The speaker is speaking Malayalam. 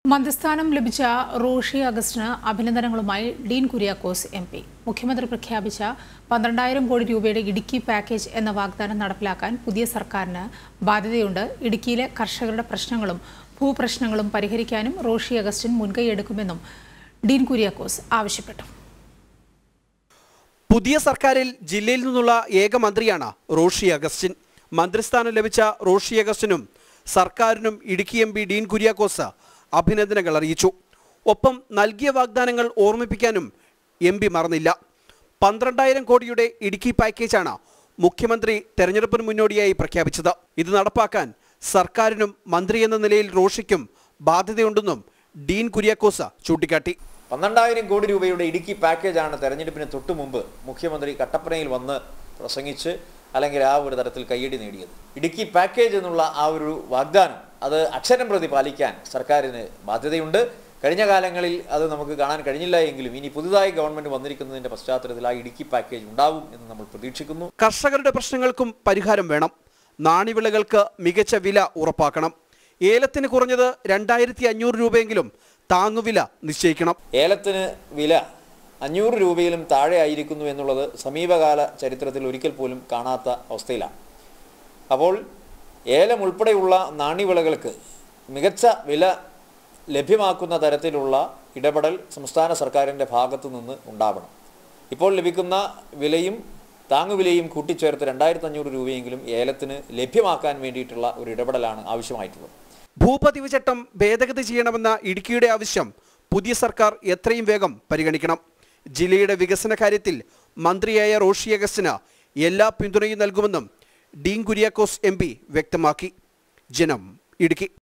മന്ത്രിസ്ഥാനം ലഭിച്ച റോഷി അഗസ്റ്റിന് അഭിനന്ദനങ്ങളുമായി ഡീൻ കുര്യാക്കോസ് എം പി മുഖ്യമന്ത്രി പ്രഖ്യാപിച്ച പന്ത്രണ്ടായിരം കോടി രൂപയുടെ ഇടുക്കി പാക്കേജ് എന്ന വാഗ്ദാനം നടപ്പിലാക്കാൻ പുതിയ സർക്കാരിന് ബാധ്യതയുണ്ട് ഇടുക്കിയിലെ കർഷകരുടെ പ്രശ്നങ്ങളും ഭൂപ്രശ്നങ്ങളും പരിഹരിക്കാനും റോഷി അഗസ്റ്റിൻ മുൻകൈയെടുക്കുമെന്നും ഡീൻ കുര്യാക്കോസ് ആവശ്യപ്പെട്ടു പുതിയ സർക്കാരിൽ ജില്ലയിൽ നിന്നുള്ള ഏക മന്ത്രിയാണ് റോഷി അഗസ്റ്റിൻ മന്ത്രിസ്ഥാനം ലഭിച്ച റോഷി അഗസ്റ്റിനും സർക്കാരിനും ഇടുക്കി എം പി ഡീൻ കുര്യാക്കോസ് അഭിനന്ദനങ്ങൾ അറിയിച്ചു ഒപ്പം നൽകിയ വാഗ്ദാനങ്ങൾ ഓർമ്മിപ്പിക്കാനും എം പി മറന്നില്ല പന്ത്രണ്ടായിരം കോടിയുടെ ഇടുക്കി പാക്കേജാണ് മുഖ്യമന്ത്രി തെരഞ്ഞെടുപ്പിന് മുന്നോടിയായി പ്രഖ്യാപിച്ചത് ഇത് നടപ്പാക്കാൻ സർക്കാരിനും മന്ത്രി എന്ന നിലയിൽ റോഷിക്കും ബാധ്യതയുണ്ടെന്നും ഡീൻ കുര്യാക്കോസ് ചൂണ്ടിക്കാട്ടി പന്ത്രണ്ടായിരം കോടി രൂപയുടെ ഇടുക്കി പാക്കേജാണ് തെരഞ്ഞെടുപ്പിന് തൊട്ടു മുമ്പ് മുഖ്യമന്ത്രി കട്ടപ്പനയിൽ വന്ന് പ്രസംഗിച്ച് അല്ലെങ്കിൽ ആ ഒരു തരത്തിൽ കയ്യടി നേടിയത് ഇടുക്കി പാക്കേജ് എന്നുള്ള ആ ഒരു വാഗ്ദാനം അത് അക്ഷരം പ്രതി പാലിക്കാൻ സർക്കാരിന് ബാധ്യതയുണ്ട് കഴിഞ്ഞ കാലങ്ങളിൽ അത് നമുക്ക് കാണാൻ കഴിഞ്ഞില്ല എങ്കിലും ഇനി പുതുതായി ഗവൺമെന്റ് വന്നിരിക്കുന്നതിന്റെ പശ്ചാത്തലത്തിൽ ആ ഇടുക്കി പാക്കേജ് ഉണ്ടാവും എന്ന് നമ്മൾ പ്രതീക്ഷിക്കുന്നു കർഷകരുടെ പ്രശ്നങ്ങൾക്കും പരിഹാരം വേണം നാണ്യവിളകൾക്ക് മികച്ച വില ഉറപ്പാക്കണം ഏലത്തിന് കുറഞ്ഞത് രണ്ടായിരത്തി അഞ്ഞൂറ് രൂപയെങ്കിലും താങ്ങുവില നിശ്ചയിക്കണം ഏലത്തിന് വില അഞ്ഞൂറ് രൂപയിലും താഴെ ആയിരിക്കുന്നു എന്നുള്ളത് സമീപകാല ചരിത്രത്തിൽ ഒരിക്കൽ പോലും കാണാത്ത അവസ്ഥയിലാണ് അപ്പോൾ ഏലം ഉൾപ്പെടെയുള്ള നാണ്യവിളകൾക്ക് മികച്ച വില ലഭ്യമാക്കുന്ന തരത്തിലുള്ള ഇടപെടൽ സംസ്ഥാന സർക്കാരിൻ്റെ ഭാഗത്തു നിന്ന് ഉണ്ടാവണം ഇപ്പോൾ ലഭിക്കുന്ന വിലയും താങ്ങുവിലയും കൂട്ടിച്ചേർത്ത് രണ്ടായിരത്തി അഞ്ഞൂറ് രൂപയെങ്കിലും ഏലത്തിന് ലഭ്യമാക്കാൻ വേണ്ടിയിട്ടുള്ള ഒരു ഇടപെടലാണ് ആവശ്യമായിട്ടുള്ളത് ഭൂപതിവ് ചട്ടം ഭേദഗതി ചെയ്യണമെന്ന ഇടുക്കിയുടെ ആവശ്യം പുതിയ സർക്കാർ എത്രയും വേഗം പരിഗണിക്കണം ജില്ലയുടെ വികസന കാര്യത്തിൽ മന്ത്രിയായ റോഷി അഗസ്റ്റിന് എല്ലാ പിന്തുണയും നൽകുമെന്നും ഡീൻ കുര്യാക്കോസ് എം വ്യക്തമാക്കി ജനം ഇടുക്കി